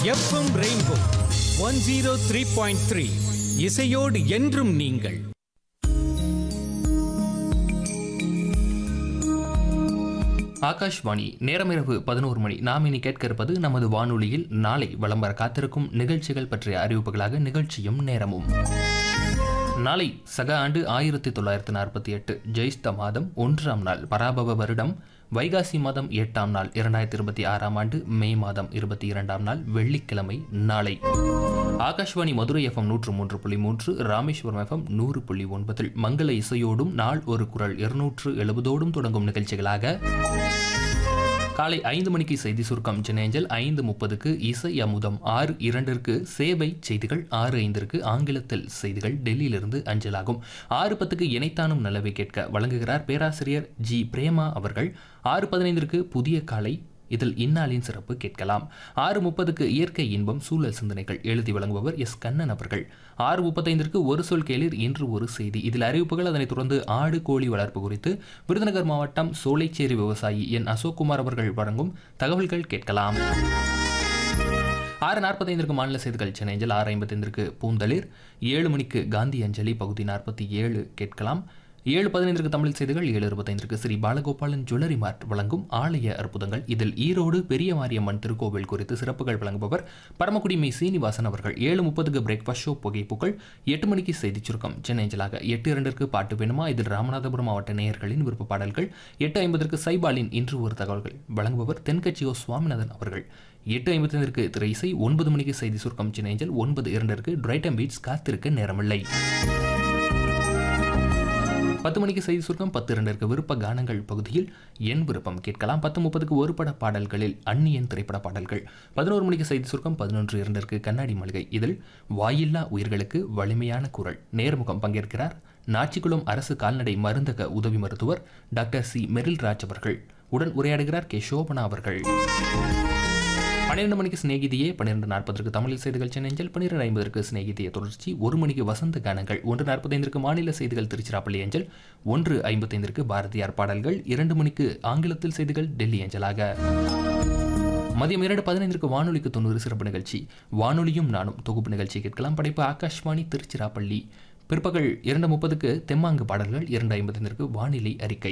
FM rainbow one zero three point three இசையோடு என்றும் நீங்கள் ஆகாஷ்வாணி நேரமிரவு பதினோரு மணி நாம் இனி கேட்க இருப்பது நமது வானொலியில் நாளை வலம் வர காத்திருக்கும் நிகழ்ச்சிகள் பற்றிய அறிவிப்புகளாக நிகழ்ச்சியும் நேரமும் நாளை சக ஆண்டு ஆயிரத்தி தொள்ளாயிரத்தி நாற்பத்தி எட்டு ஜெயிஸ்த மாதம் ஒன்றாம் நாள் பராபவ வருடம் வைகாசி மாதம் எட்டாம் நாள் இரண்டாயிரத்தி இருபத்தி ஆறாம் ஆண்டு மே மாதம் இருபத்தி இரண்டாம் நாள் வெள்ளிக்கிழமை நாளை ஆகாஷ்வாணி மதுரை எஃப்எம் நூற்று மூன்று புள்ளி மூன்று ராமேஸ்வரம் எஃப்எம் நூறு புள்ளி ஒன்பதில் மங்கள இசையோடும் நாள் ஒரு குரல் இருநூற்று எழுபதோடும் தொடங்கும் நிகழ்ச்சிகளாக காலை ஐந்து மணிக்கு செய்தி சுருக்கம் சென்னையஞ்சல் ஐந்து முப்பதுக்கு இசை அமுதம் ஆறு இரண்டிற்கு சேவை செய்திகள் ஆறு ஐந்திற்கு ஆங்கிலத்தில் செய்திகள் டெல்லியிலிருந்து அஞ்சலாகும் ஆறு பத்துக்கு இணைத்தானும் நல்லவை கேட்க வழங்குகிறார் பேராசிரியர் ஜி பிரேமா அவர்கள் ஆறு பதினைந்திற்கு புதிய காலை இதில் இந்நாளின் சிறப்பு கேட்கலாம் ஆறு முப்பதுக்கு இயற்கை இன்பம் சூழல் சிந்தனைகள் எழுதி வழங்குபவர் எஸ் கண்ணன் அவர்கள் ஆறு முப்பத்தைந்திற்கு ஒரு சொல் கேளிர் இன்று ஒரு செய்தி இதில் அறிவிப்புகள் அதனைத் தொடர்ந்து ஆடு கோழி வளர்ப்பு குறித்து விருதுநகர் மாவட்டம் சோலைச்சேரி விவசாயி என் அசோக்குமார் அவர்கள் வழங்கும் தகவல்கள் கேட்கலாம் ஆறு நாற்பத்தைந்திற்கு மாநில செய்திகள் சென்னையில் ஆறு ஐம்பத்தைந்திற்கு பூந்தளிர் ஏழு மணிக்கு காந்தி அஞ்சலி பகுதி நாற்பத்தி ஏழு கேட்கலாம் ஏழு பதினைந்திற்கு தமிழ் செய்திகள் ஏழு இருபத்தைந்திற்கு ஸ்ரீ பாலகோபாலன் ஜுவல்லரி மார்ட் வழங்கும் ஆலய அற்புதங்கள் இதில் ஈரோடு பெரிய மாரியம்மன் திருக்கோவில் குறித்து சிறப்புகள் வழங்குபவர் பரமக்குடி மே சீனிவாசன் அவர்கள் ஏழு முப்பதுக்கு பிரேக்ஃபாஸ்ட் ஷோ புகைப்புகள் எட்டு மணிக்கு செய்திச் சுருக்கம் சென்னைஞ்சலாக எட்டு இரண்டிற்கு பாட்டு வேணுமா இதில் ராமநாதபுரம் மாவட்ட நேயர்களின் விருப்ப பாடல்கள் எட்டு ஐம்பதற்கு சைபாலின் இன்று ஒரு தகவல்கள் வழங்குபவர் தென்கட்சியோ சுவாமிநாதன் அவர்கள் எட்டு ஐம்பத்தைந்திற்கு திரை இசை ஒன்பது மணிக்கு செய்தி சுருக்கம் சென்னைஞ்சல் ஒன்பது இரண்டிற்கு டிரைட்டம் பீட்ஸ் காத்திருக்க நேரமில்லை பத்து மணிக்கு செய்தி சுருக்கம் பத்து இரண்டிற்கு விருப்ப கானங்கள் பகுதியில் என் விருப்பம் கேட்கலாம் பத்து முப்பதுக்கு ஒரு பட பாடல்களில் அந்நியன் திரைப்பட பாடல்கள் பதினோரு மணிக்கு செய்தி சுருக்கம் பதினொன்று இரண்டிற்கு கண்ணாடி மளிகை இதில் வாயில்லா உயிர்களுக்கு வலிமையான குரல் நேர்முகம் பங்கேற்கிறார் நாச்சிக்குளம் அரசு கால்நடை மருந்தக உதவி மருத்துவர் டாக்டர் சி மெரில்ராஜ் அவர்கள் உடன் உரையாடுகிறார் கே சோபனா அவர்கள் பன்னிரண்டு மணிக்கு சிநேகிதியே பன்னிரெண்டு நாற்பதற்கு தமிழில் செய்திகள் சென்னஞ்சல் பன்னிரெண்டு ஐம்பதற்கு சிநேகிதிய தொடர்ச்சி ஒரு மணிக்கு வசந்த கானங்கள் ஒன்று நாற்பத்தைந்திற்கு மாநில செய்திகள் திருச்சிராப்பள்ளி அஞ்சல் ஒன்று ஐம்பத்தைந்திற்கு பாரதியார் பாடல்கள் இரண்டு மணிக்கு ஆங்கிலத்தில் செய்திகள் டெல்லி அஞ்சலாக மதியம் இரண்டு பதினைந்திற்கு வானொலிக்கு தொண்ணூறு சிறப்பு நிகழ்ச்சி வானொலியும் நானும் தொகுப்பு நிகழ்ச்சி கேட்கலாம் படைப்பு ஆகாஷ்வாணி திருச்சிராப்பள்ளி பிற்பகல் இரண்டு முப்பதுக்கு தெம்மாங்கு பாடல்கள் இரண்டு ஐம்பத்தைந்திற்கு வானிலை அறிக்கை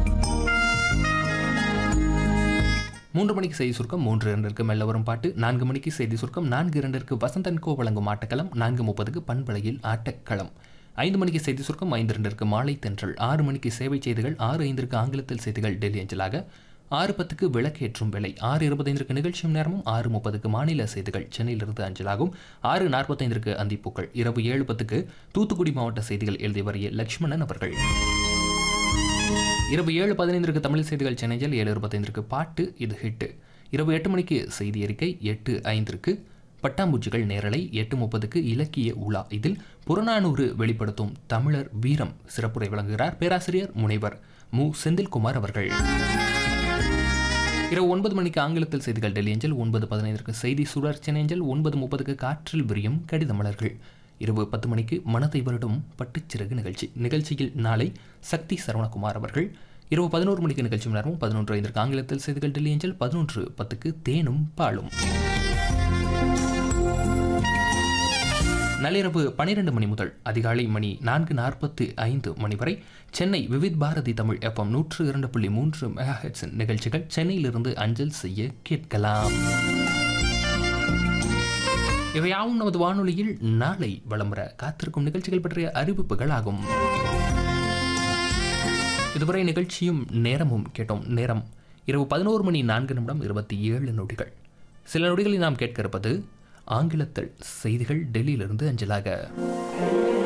மூன்று மணிக்கு செய்தி சுருக்கம் மூன்று இரண்டிற்கு மெல்ல வரும் பாட்டு நான்கு மணிக்கு செய்தி சுருக்கம் நான்கு இரண்டிற்கு வசந்தன் கோ வழங்கும் ஆட்டக்களம் நான்கு முப்பதுக்கு பண்பலையில் ஆட்டக்களம் ஐந்து மணிக்கு செய்தி சுருக்கம் ஐந்து இரண்டிற்கு மாலை தென்றல் ஆறு மணிக்கு சேவை செய்திகள் ஆறு ஐந்திற்கு ஆங்கிலத்தில் செய்திகள் டெல்லி அஞ்சலாக ஆறு பத்துக்கு விளக்கேற்றும் வேலை ஆறு இருபத்தைந்திற்கு நிகழ்ச்சியும் நேரமும் ஆறு முப்பதுக்கு மாநில செய்திகள் சென்னையிலிருந்து அஞ்சலாகும் ஆறு நாற்பத்தைந்திற்கு அந்திப்பூக்கள் இரவு ஏழு பத்துக்கு தூத்துக்குடி மாவட்ட செய்திகள் எழுதி வரைய லக்ஷ்மணன் அவர்கள் இரவு ஏழு பதினைந்திற்கு தமிழ் செய்திகள் சென்னையில் ஏழு இருபத்தைந்திற்கு பாட்டு இது ஹிட்டு இரவு எட்டு மணிக்கு செய்தி அறிக்கை எட்டு ஐந்திற்கு பட்டாம்பூச்சிகள் நேரலை எட்டு முப்பதுக்கு இலக்கிய உலா இதில் புறநானூறு வெளிப்படுத்தும் தமிழர் வீரம் சிறப்புரை வழங்குகிறார் பேராசிரியர் முனைவர் மு செந்தில்குமார் அவர்கள் இரவு ஒன்பது மணிக்கு ஆங்கிலத்தில் செய்திகள் டெல்லி ஏஞ்சல் ஒன்பது பதினைந்திற்கு செய்தி சுடர் சென்னைஞ்சல் ஒன்பது முப்பதுக்கு காற்றில் விரியும் கடித மலர்கள் இரவு பத்து மணிக்கு மனதை வருடம் பட்டுச்சிறகு நிகழ்ச்சி நிகழ்ச்சியில் நாளை சக்தி சரவணகுமார் அவர்கள் இரவு பதினோரு மணிக்கு நிகழ்ச்சி நேரமும் பதினொன்று ஐந்திற்கு ஆங்கிலத்தில் செய்திகள் டெல்லி ஏஞ்சல் பதினொன்று பத்துக்கு தேனும் பாலும் நள்ளிரவு பனிரெண்டு மணி முதல் அதிகாலை மணி நான்கு நாற்பத்து ஐந்து மணி வரை சென்னை விவித் பாரதி தமிழ் எஃப்எம் நூற்று இரண்டு புள்ளி மூன்று மெகாஹெட்ஸின் நிகழ்ச்சிகள் சென்னையிலிருந்து அஞ்சல் செய்ய கேட்கலாம் இவையாவும் நமது வானொலியில் நாளை வலம் வர காத்திருக்கும் நிகழ்ச்சிகள் பற்றிய அறிவிப்புகள் ஆகும் இதுவரை நிகழ்ச்சியும் நேரமும் கேட்டோம் நேரம் இரவு பதினோரு மணி நான்கு நிமிடம் இருபத்தி ஏழு நொடிகள் சில நொடிகளில் நாம் கேட்க இருப்பது ஆங்கிலத்தில் செய்திகள் டெல்லியிலிருந்து அஞ்சலாக